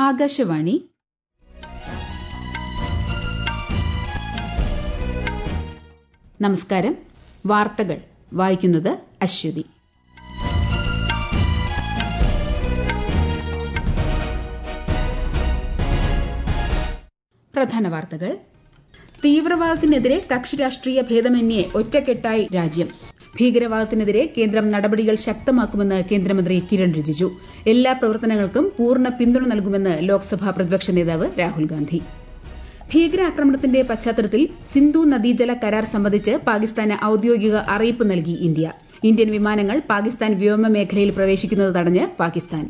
ആകാശവാണി നമസ്കാരം വാർത്തകൾ വായിക്കുന്നത് അശ്വതി പ്രധാന വാർത്തകൾ തീവ്രവാദത്തിനെതിരെ കക്ഷി രാഷ്ട്രീയ ഭേദമന്യേ ഒറ്റക്കെട്ടായി രാജ്യം ഭീകരവാദത്തിനെതിരെ കേന്ദ്രം നടപടികൾ ശക്തമാക്കുമെന്ന് കേന്ദ്രമന്ത്രി കിരൺ റിജിജു എല്ലാ പ്രവർത്തനങ്ങൾക്കും പൂർണ്ണ പിന്തുണ നൽകുമെന്ന് ലോക്സഭാ പ്രതിപക്ഷ നേതാവ് രാഹുൽ ഗാന്ധി ഭീകരാക്രമണത്തിന്റെ പശ്ചാത്തലത്തിൽ സിന്ധു നദീജല കരാർ സംബന്ധിച്ച് പാകിസ്ഥാന് ഔദ്യോഗിക അറിയിപ്പ് നൽകി ഇന്ത്യ ഇന്ത്യൻ വിമാനങ്ങൾ പാകിസ്ഥാൻ വ്യോമ മേഖലയിൽ പ്രവേശിക്കുന്നത് തടഞ്ഞ് പാകിസ്ഥാൻ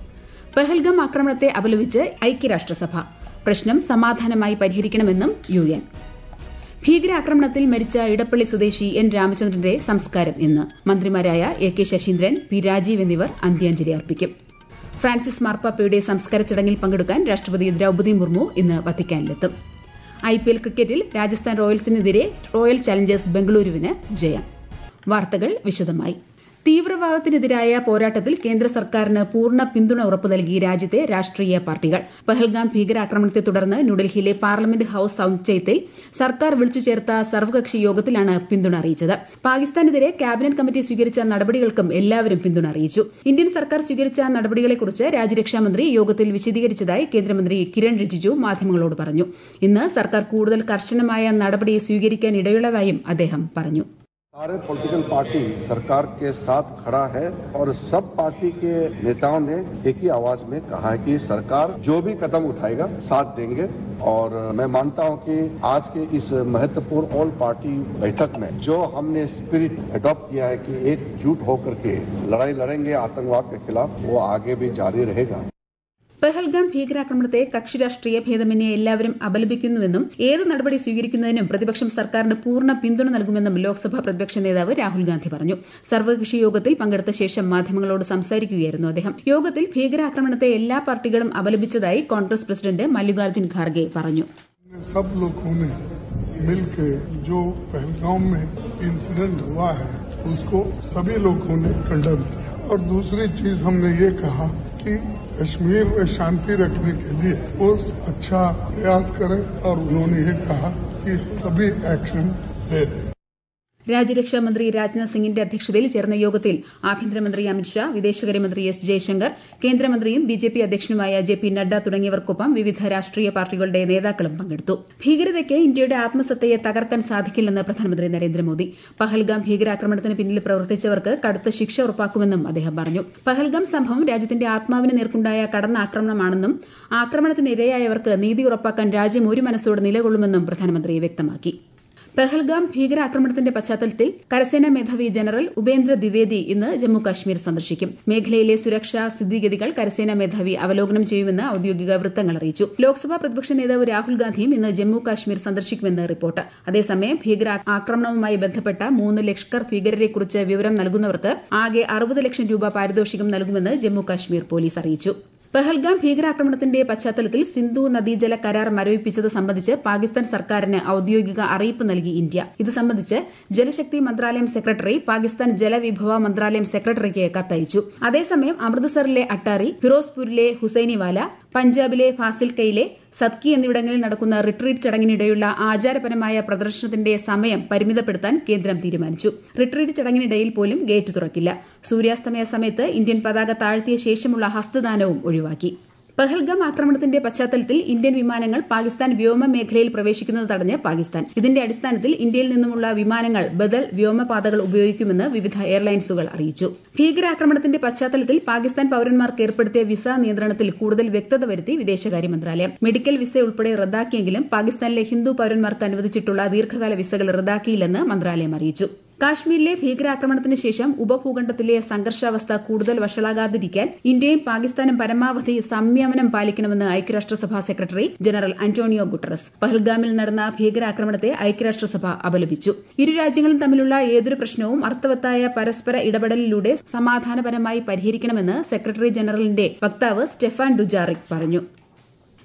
പെഹൽഗം ആക്രമണത്തെ അപലപിച്ച് ഐക്യരാഷ്ട്രസഭ പ്രശ്നം സമാധാനമായി പരിഹരിക്കണമെന്നും യു എൻ ഭീകരാക്രമണത്തിൽ മരിച്ച ഇടപ്പള്ളി സ്വദേശി എൻ രാമചന്ദ്രന്റെ സംസ്കാരം ഇന്ന് മന്ത്രിമാരായ A K Saseendran P Rajeev എന്നിവർ അന്ത്യാഞ്ജലി അർപ്പിക്കും ഫ്രാൻസിസ് മാർപ്പാപ്പയുടെ സംസ്കാര ചടങ്ങിൽ പങ്കെടുക്കാൻ രാഷ്ട്രപതി ദ്രൌപദി മുർമു ഇന്ന് വത്തിക്കാനിലെത്തും ഐപിഎൽ ക്രിക്കറ്റിൽ രാജസ്ഥാൻ റോയൽസിനെതിരെ റോയൽ ചലഞ്ചേഴ്സ് ബംഗളൂരുവിന് ജയം വാർത്തകൾ വിശദമായി തീവ്രവാദത്തിനെതിരായ പോരാട്ടത്തിൽ കേന്ദ്ര സർക്കാരിന് പൂർണ്ണ പിന്തുണ ഉറപ്പു നൽകി രാജ്യത്തെ രാഷ്ട്രീയ പാർട്ടികൾ പഹൽഗാം ഭീകരാക്രമണത്തെ തുടർന്ന് ന്യൂഡൽഹിയിലെ പാർലമെന്റ് ഹൌസ് സമുച്ചയത്തിൽ സർക്കാർ വിളിച്ചു ചേർത്ത സർവകക്ഷി യോഗത്തിലാണ് പിന്തുണ അറിയിച്ചത് പാകിസ്ഥാനെതിരെ ക്യാബിനറ്റ് കമ്മിറ്റി സ്വീകരിച്ച നടപടികൾക്കും എല്ലാവരും പിന്തുണ അറിയിച്ചു ഇന്ത്യൻ സർക്കാർ സ്വീകരിച്ച നടപടികളെക്കുറിച്ച് രാജ്യരക്ഷാമന്ത്രി യോഗത്തിൽ വിശദീകരിച്ചതായി കേന്ദ്രമന്ത്രി കിരൺ റിജിജു മാധ്യമങ്ങളോട് പറഞ്ഞു ഇന്ന് സർക്കാർ കൂടുതൽ കർശനമായ നടപടി സ്വീകരിക്കാനിടയുള്ളതായും അദ്ദേഹം പറഞ്ഞു सारे पॉलिटिकल पार्टी सरकार के साथ खड़ा है और सब पार्टी के नेताओं ने एक ही आवाज में कहा है कि सरकार जो भी कदम उठाएगा साथ देंगे और मैं मानता हूं कि आज के इस महत्वपूर्ण ऑल पार्टी बैठक में जो हमने स्पिरिट अडॉप्ट किया है कि एकजुट होकर के लड़ाई लड़ेंगे आतंकवाद के खिलाफ वो आगे भी जारी रहेगा പെഹൽഗാം ഭീകരാക്രമണത്തെ കക്ഷി രാഷ്ട്രീയ ഭേദമന്യേ എല്ലാവരും അപലപിക്കുന്നുവെന്നും ഏത് നടപടി സ്വീകരിക്കുന്നതിനും പ്രതിപക്ഷം സർക്കാരിന് പൂർണ്ണ പിന്തുണ നൽകുമെന്നും ലോക്സഭാ പ്രതിപക്ഷ നേതാവ് രാഹുൽ ഗാന്ധി പറഞ്ഞു സർവകക്ഷി യോഗത്തിൽ പങ്കെടുത്ത ശേഷം മാധ്യമങ്ങളോട് സംസാരിക്കുകയായിരുന്നു അദ്ദേഹം യോഗത്തിൽ ഭീകരാക്രമണത്തെ എല്ലാ പാർട്ടികളും അപലപിച്ചതായി കോൺഗ്രസ് പ്രസിഡന്റ് മല്ലികാർജ്ജുൻ ഖാർഗെ പറഞ്ഞു सब लोगों ने मिलकर जो पहलगाम में इंसिडेंट हुआ है उसको सभी लोगों ने कंडम किया और दूसरी चीज हमने ये कहा कि कश्मीर में शांति रखने के लिए वो अच्छा प्रयास करें और उन्होंने ये कहा कि सभी एक्शन ले रहे രാജ്യരക്ഷാ മന്ത്രി രാജ്നാഥ് സിംഗിന്റെ അധ്യക്ഷതയിൽ ചേർന്ന യോഗത്തിൽ ആഭ്യന്തരമന്ത്രി അമിത്ഷാ വിദേശകാര്യമന്ത്രി എസ് ജയശങ്കർ കേന്ദ്രമന്ത്രിയും ബിജെപി അധ്യക്ഷനുമായ ജെ പി നഡ്ഡ തുടങ്ങിയവർക്കൊപ്പം വിവിധ രാഷ്ട്രീയ പാർട്ടികളുടെ നേതാക്കളും പങ്കെടുത്തു ഭീകരതയ്ക്ക് ഇന്ത്യയുടെ ആത്മസത്തയെ തകർക്കാൻ സാധിക്കില്ലെന്ന് പ്രധാനമന്ത്രി നരേന്ദ്രമോദി പഹൽഗാം ഭീകരാക്രമണത്തിന് പിന്നിൽ പ്രവർത്തിച്ചവർക്ക് കടുത്ത ശിക്ഷ ഉറപ്പാക്കുമെന്നും അദ്ദേഹം പറഞ്ഞു പഹൽഗാം സംഭവം രാജ്യത്തിന്റെ ആത്മാവിന് നേർക്കുണ്ടായ കടന്നാക്രമണമാണെന്നും ആക്രമണത്തിനിരയായവർക്ക് നീതി ഉറപ്പാക്കാൻ രാജ്യം ഒരു മനസ്സോടെ നിലകൊള്ളുമെന്നും പ്രധാനമന്ത്രി വ്യക്തമാക്കി പെഹൽഗാം ഭീകരാക്രമണത്തിന്റെ പശ്ചാത്തലത്തിൽ കരസേനാ മേധാവി ജനറൽ ഉപേന്ദ്ര ദ്വിവേദി ഇന്ന് ജമ്മു കാശ്മീർ സന്ദർശിക്കും മേഖലയിലെ സുരക്ഷാ സ്ഥിതിഗതികൾ കരസേനാ മേധാവി അവലോകനം ചെയ്യുമെന്ന് ഔദ്യോഗിക വൃത്തങ്ങൾ അറിയിച്ചു ലോക്സഭാ പ്രതിപക്ഷ നേതാവ് രാഹുൽ ഗാന്ധിയും ഇന്ന് ജമ്മു കാശ്മീർ സന്ദർശിക്കുമെന്ന് റിപ്പോർട്ട് അതേസമയം ഭീകര ആക്രമണവുമായി ബന്ധപ്പെട്ട മൂന്ന് ലഷ്കർ ഭീകരരെക്കുറിച്ച് വിവരം നൽകുന്നവർക്ക് ആകെ അറുപത് ലക്ഷം രൂപ പാരിതോഷികം നൽകുമെന്ന് ജമ്മു കാശ്മീർ പോലീസ് അറിയിച്ചു പെഹൽഗാം ഭീകരാക്രമണത്തിന്റെ പശ്ചാത്തലത്തിൽ സിന്ധു നദീജല കരാർ മരവിപ്പിച്ചത് സംബന്ധിച്ച് പാകിസ്ഥാൻ സർക്കാരിന് ഔദ്യോഗിക അറിയിപ്പ് നൽകി ഇന്ത്യ ഇത് സംബന്ധിച്ച് ജലശക്തി മന്ത്രാലയം സെക്രട്ടറി പാകിസ്ഥാൻ ജലവിഭവ മന്ത്രാലയം സെക്രട്ടറിക്ക് കത്തയച്ചു അതേസമയം അമൃത്സറിലെ അട്ടാറി ഫിറോസ്പൂരിലെ ഹുസൈനിവാല പഞ്ചാബിലെ ഫാസിൽക്കയിലെ സത്കി എന്നിവിടങ്ങളിൽ നടക്കുന്ന റിട്രീറ്റ് ചടങ്ങിനിടെയുള്ള ആചാരപരമായ പ്രദർശനത്തിന്റെ സമയം പരിമിതപ്പെടുത്താൻ കേന്ദ്രം തീരുമാനിച്ചു റിട്രീറ്റ് ചടങ്ങിനിടയിൽ പോലും ഗേറ്റ് തുറക്കില്ല സൂര്യാസ്തമയ സമയത്ത് ഇന്ത്യൻ പതാക താഴ്ത്തിയ ശേഷമുള്ള ഹസ്തദാനവും ഒഴിവാക്കി പഹൽഗാം ആക്രമണത്തിന്റെ പശ്ചാത്തലത്തിൽ ഇന്ത്യൻ വിമാനങ്ങൾ പാകിസ്ഥാൻ വ്യോമ മേഖലയിൽ പ്രവേശിക്കുന്നത് തടഞ്ഞ് പാകിസ്ഥാൻ ഇതിന്റെ അടിസ്ഥാനത്തിൽ ഇന്ത്യയിൽ നിന്നുമുള്ള വിമാനങ്ങൾ ബദൽ വ്യോമപാതകൾ ഉപയോഗിക്കുമെന്ന് വിവിധ എയർലൈൻസുകൾ അറിയിച്ചു ഭീകരാക്രമണത്തിന്റെ പശ്ചാത്തലത്തിൽ പാകിസ്ഥാൻ പൌരന്മാർക്ക് ഏർപ്പെടുത്തിയ വിസ നിയന്ത്രണത്തിൽ കൂടുതൽ വ്യക്തത വരുത്തി വിദേശകാര്യ മന്ത്രാലയം മെഡിക്കൽ വിസ ഉൾപ്പെടെ റദ്ദാക്കിയെങ്കിലും പാകിസ്ഥാനിലെ ഹിന്ദു പൌരന്മാർക്ക് അനുവദിച്ചിട്ടുള്ള ദീർഘകാല വിസകൾ റദ്ദാക്കിയില്ലെന്ന് മന്ത്രാലയം അറിയിച്ചു കാശ്മീരിലെ ഭീകരാക്രമണത്തിന് ശേഷം ഉപഭൂഖണ്ഡത്തിലെ സംഘർഷാവസ്ഥ കൂടുതൽ വഷളാകാതിരിക്കാൻ ഇന്ത്യയും പാകിസ്ഥാനും പരമാവധി സംയമനം പാലിക്കണമെന്ന് ഐക്യരാഷ്ട്രസഭാ സെക്രട്ടറി ജനറൽ അന്റോണിയോ ഗുട്ടറസ് പഹൽഗാമിൽ നടന്ന ഭീകരാക്രമണത്തെ ഐക്യരാഷ്ട്രസഭ അപലപിച്ചു ഇരു രാജ്യങ്ങളും തമ്മിലുള്ള ഏതൊരു പ്രശ്നവും അർത്ഥവത്തായ പരസ്പര ഇടപെടലിലൂടെ സമാധാനപരമായി പരിഹരിക്കണമെന്ന് സെക്രട്ടറി ജനറലിന്റെ വക്താവ് സ്റ്റെഫാൻ ഡുജാറിക് പറഞ്ഞു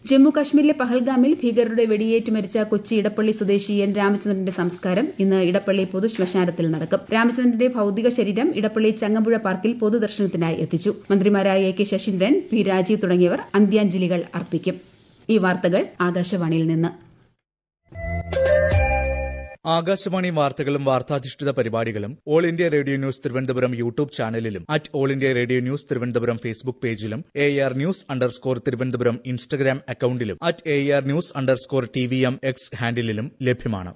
ജമ്മു കാശ്മീരിലെ പഹൽഗാമിൽ ഭീകരരുടെ വെടിയേറ്റ് മരിച്ച കൊച്ചി ഇടപ്പള്ളി സ്വദേശി എൻ രാമചന്ദ്രന്റെ സംസ്കാരം ഇന്ന് ഇടപ്പള്ളി പൊതുശ്മശാനത്തിൽ നടക്കും രാമചന്ദ്രന്റെ ഭൌതിക ശരീരം ഇടപ്പള്ളി ചങ്ങമ്പുഴ പാർക്കിൽ പൊതുദർശനത്തിനായി എത്തിച്ചു മന്ത്രിമാരായ A K Saseendran P Rajeev തുടങ്ങിയവർ അന്ത്യാഞ്ജലികൾ അർപ്പിക്കും ഈ വാർത്തകൾ ആകാശവാണിയിൽ നിന്ന് ആകാശവാണി വാർത്തകളും വാർത്താധിഷ്ഠിത പരിപാടികളും All India Radio News Thiruvananthapuram YouTube ചാനലിലും at All India Radio News Thiruvananthapuram Facebook പേജിലും A R news underscore Thiruvananthapuram Instagram അക്കൌണ്ടിലും at A R news underscore T V M X ഹാൻഡിലും ലഭ്യമാണ്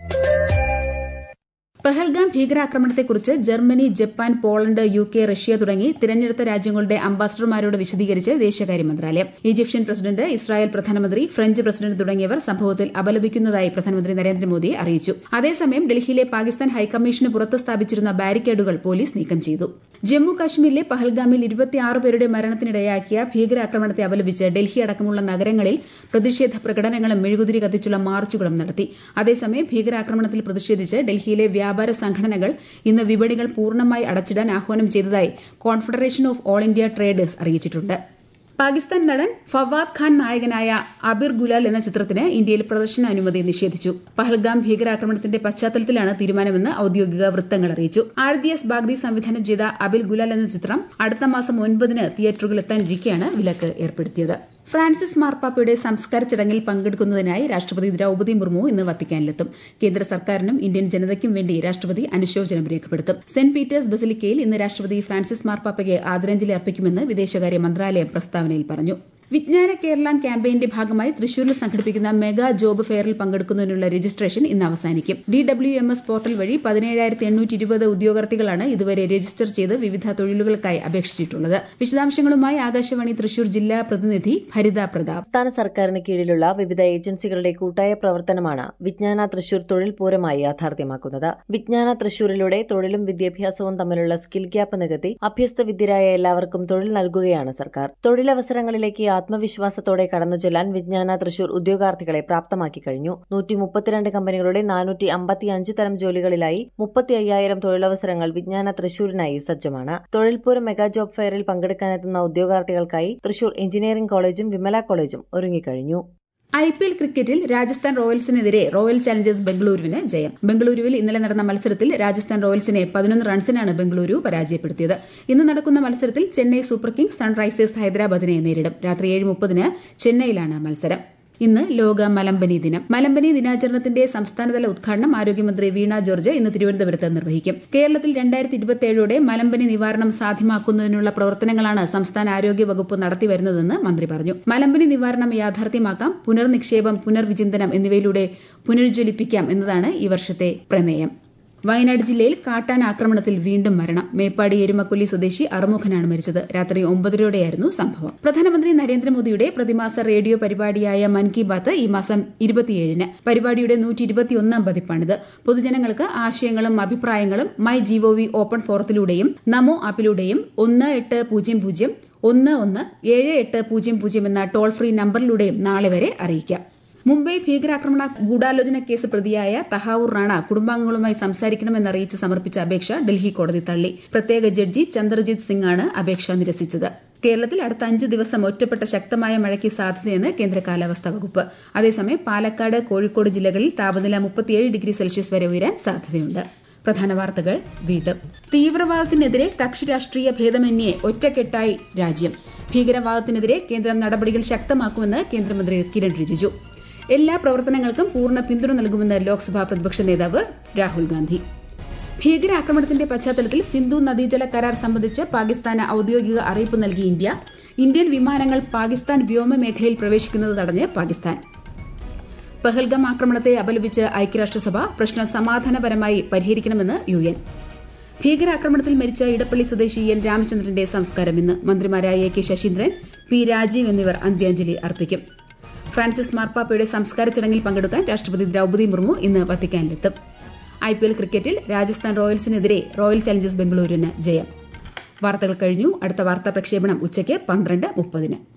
പഹൽഗാം ഭീകരാക്രമണത്തെക്കുറിച്ച് Germany Japan Poland U K Russia തുടങ്ങി തിരഞ്ഞെടുത്ത രാജ്യങ്ങളുടെ അംബാസഡർമാരോട് വിശദീകരിച്ച് വിദേശകാര്യ മന്ത്രാലയം ഈജിപ്ഷ്യൻ പ്രസിഡന്റ് ഇസ്രായേൽ പ്രധാനമന്ത്രി ഫ്രഞ്ച് പ്രസിഡന്റ് തുടങ്ങിയവർ സംഭവത്തിൽ അപലപിക്കുന്നതായി പ്രധാനമന്ത്രി നരേന്ദ്രമോദി അറിയിച്ചു അതേസമയം ഡൽഹിയിലെ പാകിസ്ഥാൻ ഹൈക്കമ്മീഷന് പുറത്ത് സ്ഥാപിച്ചിരുന്ന ബാരിക്കേഡുകൾ പോലീസ് നീക്കം ചെയ്തു ജമ്മു കാശ്മീരിലെ പഹൽഗാമിൽ ഇരുപത്തിയാറ് പേരുടെ മരണത്തിനിടയാക്കിയ ഭീകരാക്രമണത്തെ അപലപിച്ച് ഡൽഹി അടക്കമുള്ള നഗരങ്ങളിൽ പ്രതിഷേധ പ്രകടനങ്ങളും മെഴുകുതിരി കത്തിച്ചുള്ള മാർച്ചുകളും നടത്തി അതേസമയം ഭീകരാക്രമണത്തിൽ പ്രതിഷേധിച്ച് ഡൽഹിയിലെ വ്യാപാര സംഘടനകൾ ഇന്ന് വിപണികൾ പൂർണ്ണമായി അടച്ചിടാൻ ആഹ്വാനം ചെയ്തതായി Confederation of All India Traders അറിയിച്ചിട്ടുണ്ട് പാകിസ്ഥാൻ നടൻ ഫവാദ് ഖാൻ നായകനായ അബിർ ഗുലാൽ എന്ന ചിത്രത്തിന് ഇന്ത്യയിൽ പ്രദർശന അനുമതി നിഷേധിച്ചു പഹൽഗാം ഭീകരാക്രമണത്തിന്റെ പശ്ചാത്തലത്തിലാണ് തീരുമാനമെന്ന് ഔദ്യോഗിക വൃത്തങ്ങൾ അറിയിച്ചു ആർ ഡി എസ് ബാഗ്ദി സംവിധാനം ചെയ്ത അബിൽ ഗുലാൽ എന്ന ചിത്രം അടുത്ത മാസം ഒൻപതിന് തിയേറ്ററുകളിലെത്താനിരിക്കെയാണ് വിലക്ക് ഏർപ്പെടുത്തിയത് ഫ്രാൻസിസ് മാർപ്പാപ്പയുടെ സംസ്കാര ചടങ്ങിൽ പങ്കെടുക്കുന്നതിനായി രാഷ്ട്രപതി ദ്രൌപതി മുർമു ഇന്ന് വത്തിക്കാനിലെത്തും കേന്ദ്ര സർക്കാരിനും ഇന്ത്യൻ ജനതയ്ക്കും വേണ്ടി രാഷ്ട്രപതി അനുശോചനം രേഖപ്പെടുത്തും സെന്റ് പീറ്റേഴ്സ് ബസിലിക്കയിൽ ഇന്ന് രാഷ്ട്രപതി ഫ്രാൻസിസ് മാർപ്പാപ്പയ്ക്ക് ആദരാഞ്ജലി അർപ്പിക്കുമെന്ന് വിദേശകാര്യ മന്ത്രാലയം പ്രസ്താവനയിൽ പറഞ്ഞു വിജ്ഞാന കേരള ക്യാമ്പയിന്റെ ഭാഗമായി തൃശൂരിൽ സംഘടിപ്പിക്കുന്ന മെഗാ ജോബ് ഫെയറിൽ പങ്കെടുക്കുന്നതിനുള്ള രജിസ്ട്രേഷൻ ഇന്ന് അവസാനിക്കും D W M S portal വഴി പതിനേഴായിരത്തി എണ്ണൂറ്റി ഇരുപത് ഉദ്യോഗാർത്ഥികളാണ് ഇതുവരെ രജിസ്റ്റർ ചെയ്ത് വിവിധ തൊഴിലുകൾക്കായി അപേക്ഷിച്ചിട്ടുള്ളത് വിശദാംശങ്ങളുമായി ആകാശവാണി തൃശൂർ ജില്ലാ പ്രതിനിധി ഭരിത പ്രതാപ് സംസ്ഥാന സർക്കാരിന് കീഴിലുള്ള വിവിധ ഏജൻസികളുടെ കൂട്ടായ പ്രവർത്തനമാണ് വിജ്ഞാന തൃശൂർ തൊഴിൽ പൂരമായി യാഥാർത്ഥ്യമാക്കുന്നത് വിജ്ഞാന തൃശൂരിലൂടെ തൊഴിലും വിദ്യാഭ്യാസവും തമ്മിലുള്ള സ്കിൽ ഗ്യാപ്പ് നികത്തി അഭ്യസ്ത വിദ്യരായ എല്ലാവർക്കും തൊഴിൽ നൽകുകയാണ് സർക്കാർ തൊഴിലവസരങ്ങളിലേക്ക് ആത്മവിശ്വാസത്തോടെ കടന്നു ചെല്ലാൻ വിജ്ഞാന തൃശൂർ ഉദ്യോഗാർത്ഥികളെ പ്രാപ്തമാക്കി കഴിഞ്ഞു നൂറ്റി മുപ്പത്തിരണ്ട് കമ്പനികളുടെ നാനൂറ്റി അമ്പത്തിയഞ്ച് തരം ജോലികളിലായി മുപ്പത്തി അയ്യായിരം തൊഴിലവസരങ്ങൾ വിജ്ഞാന തൃശൂരിനായി സജ്ജമാണ് തൊഴിൽപൂരം മെഗാ ജോബ് ഫെയറിൽ പങ്കെടുക്കാനെത്തുന്ന ഉദ്യോഗാർത്ഥികൾക്കായി തൃശൂർ എഞ്ചിനീയറിംഗ് കോളേജും വിമല കോളേജും ഒരുങ്ങിക്കഴിഞ്ഞു ഐ പി എൽ ക്രിക്കറ്റിൽ രാജസ്ഥാൻ റോയൽസിനെതിരെ റോയൽ ചലഞ്ചേഴ്സ് ബംഗളൂരുവിന് ജയം ബംഗളൂരുവിൽ ഇന്നലെ നടന്ന മത്സരത്തിൽ രാജസ്ഥാൻ റോയൽസിനെ പതിനൊന്ന് റൺസിനാണ് ബംഗളൂരു പരാജയപ്പെടുത്തിയത് ഇന്ന് നടക്കുന്ന മത്സരത്തിൽ ചെന്നൈ സൂപ്പർ കിങ്സ് സൺറൈസേഴ്സ് ഹൈദരാബാദിനെ നേരിടും രാത്രി ഏഴ് മുപ്പതിന് ചെന്നൈയിലാണ് മത്സരം ഇന്ന് ലോക മലമ്പനി ദിനം മലമ്പനി ദിനാചരണത്തിന്റെ സംസ്ഥാനതല ഉദ്ഘാടനം ആരോഗ്യമന്ത്രി വീണ ജോർജ് ഇന്ന് തിരുവനന്തപുരത്ത് നിർവഹിക്കും കേരളത്തിൽ രണ്ടായിരത്തി ഇരുപത്തിയേഴോടെ മലമ്പനി നിവാരണം സാധ്യമാക്കുന്നതിനുള്ള പ്രവർത്തനങ്ങളാണ് സംസ്ഥാന ആരോഗ്യ വകുപ്പ് നടത്തിവരുന്നതെന്ന് മന്ത്രി പറഞ്ഞു മലമ്പനി നിവാരണം യാഥാർത്ഥ്യമാക്കാം പുനർനിക്ഷേപം പുനർവിചിന്തനം എന്നിവയിലൂടെ പുനരുജ്വലിപ്പിക്കാം എന്നതാണ് ഈ വർഷത്തെ പ്രമേയം വയനാട് ജില്ലയിൽ കാട്ടാൻ ആക്രമണത്തിൽ വീണ്ടും മരണം മേപ്പാടി എരുമക്കൊല്ലി സ്വദേശി അറുമുഖനാണ് മരിച്ചത് രാത്രി ഒമ്പതരയോടെയായിരുന്നു സംഭവം പ്രധാനമന്ത്രി നരേന്ദ്രമോദിയുടെ പ്രതിമാസ റേഡിയോ പരിപാടിയായ മൻ കി ബാത്ത് ഈ മാസം ഇരുപത്തിയേഴിന് പരിപാടിയുടെ നൂറ്റി ഇരുപത്തിയൊന്നാം പതിപ്പാണിത് പൊതുജനങ്ങൾക്ക് ആശയങ്ങളും അഭിപ്രായങ്ങളും മൈ ജിഒവി ഓപ്പൺ ഫോറത്തിലൂടെയും നമോ ആപ്പിലൂടെയും ഒന്ന് എട്ട് പൂജ്യം പൂജ്യം ഒന്ന് ഒന്ന് ഏഴ് എട്ട് പൂജ്യം പൂജ്യം എന്ന ടോൾ ഫ്രീ നമ്പറിലൂടെയും നാളെ വരെ അറിയിക്കാം മുംബൈ ഭീകരാക്രമണ ഗൂഢാലോചന കേസ് പ്രതിയായ തഹാവൂർ റാണ കുടുംബാംഗങ്ങളുമായി സംസാരിക്കണമെന്നറിയിച്ച് സമർപ്പിച്ച അപേക്ഷ ഡൽഹി കോടതി തള്ളി പ്രത്യേക ജഡ്ജി ചന്ദ്രജിത് സിംഗ് ആണ് അപേക്ഷ നിരസിച്ചത് കേരളത്തിൽ അടുത്ത അഞ്ച് ദിവസം ഒറ്റപ്പെട്ട ശക്തമായ മഴയ്ക്ക് സാധ്യതയെന്ന് കേന്ദ്ര കാലാവസ്ഥാ വകുപ്പ് അതേസമയം പാലക്കാട് കോഴിക്കോട് ജില്ലകളിൽ താപനില മുപ്പത്തിയേഴ് ഡിഗ്രി സെൽഷ്യസ് വരെ ഉയരാൻ സാധ്യതയുണ്ട് പ്രധാന വാർത്തകൾ വീണ്ടും തീവ്രവാദത്തിനെതിരെ കക്ഷി രാഷ്ട്രീയ ഭേദമന്യേ ഒറ്റക്കെട്ടായി രാജ്യം ഭീകരവാദത്തിനെതിരെ കേന്ദ്രം നടപടികൾ ശക്തമാക്കുമെന്ന് കേന്ദ്രമന്ത്രി കിരൺ റിജിജു എല്ലാ പ്രവർത്തനങ്ങൾക്കും പൂർണ്ണ പിന്തുണ നൽകുമെന്ന് ലോക്സഭാ പ്രതിപക്ഷ നേതാവ് രാഹുൽ ഗാന്ധി ഭീകരാക്രമണത്തിന്റെ പശ്ചാത്തലത്തിൽ സിന്ധു നദീജല കരാർ സംബന്ധിച്ച് പാകിസ്ഥാന് ഔദ്യോഗിക അറിയിപ്പ് നൽകി ഇന്ത്യ ഇന്ത്യൻ വിമാനങ്ങൾ പാകിസ്ഥാൻ വ്യോമ മേഖലയിൽ പ്രവേശിക്കുന്നത് തടഞ്ഞ് പാകിസ്ഥാൻ പഹൽഗം ആക്രമണത്തെ അപലപിച്ച് ഐക്യരാഷ്ട്രസഭ പ്രശ്നം സമാധാനപരമായി പരിഹരിക്കണമെന്ന് യു എൻ ഭീകരാക്രമണത്തിൽ മരിച്ച ഇടപ്പള്ളി സ്വദേശി എൻ രാമചന്ദ്രന്റെ സംസ്കാരം ഇന്ന് മന്ത്രിമാരായ A K Saseendran P Rajeev എന്നിവർ അന്ത്യാഞ്ജലി അർപ്പിക്കും ഫ്രാൻസിസ് മാർപ്പാപ്പയുടെ സംസ്കാര ചടങ്ങിൽ പങ്കെടുക്കാൻ രാഷ്ട്രപതി ദ്രൌപതി മുർമു ഇന്ന് വത്തിക്കാനിലെത്തും ഐ പി എൽ ക്രിക്കറ്റിൽ രാജസ്ഥാൻ റോയൽസിനെതിരെ റോയൽ ചലഞ്ചേഴ്സ് ബംഗളൂരുവിന് ജയം വാർത്തകൾ കഴിഞ്ഞു അടുത്ത വാർത്താ പ്രക്ഷേപണം ഉച്ചയ്ക്ക് പന്ത്രണ്ട് മുപ്പതിന്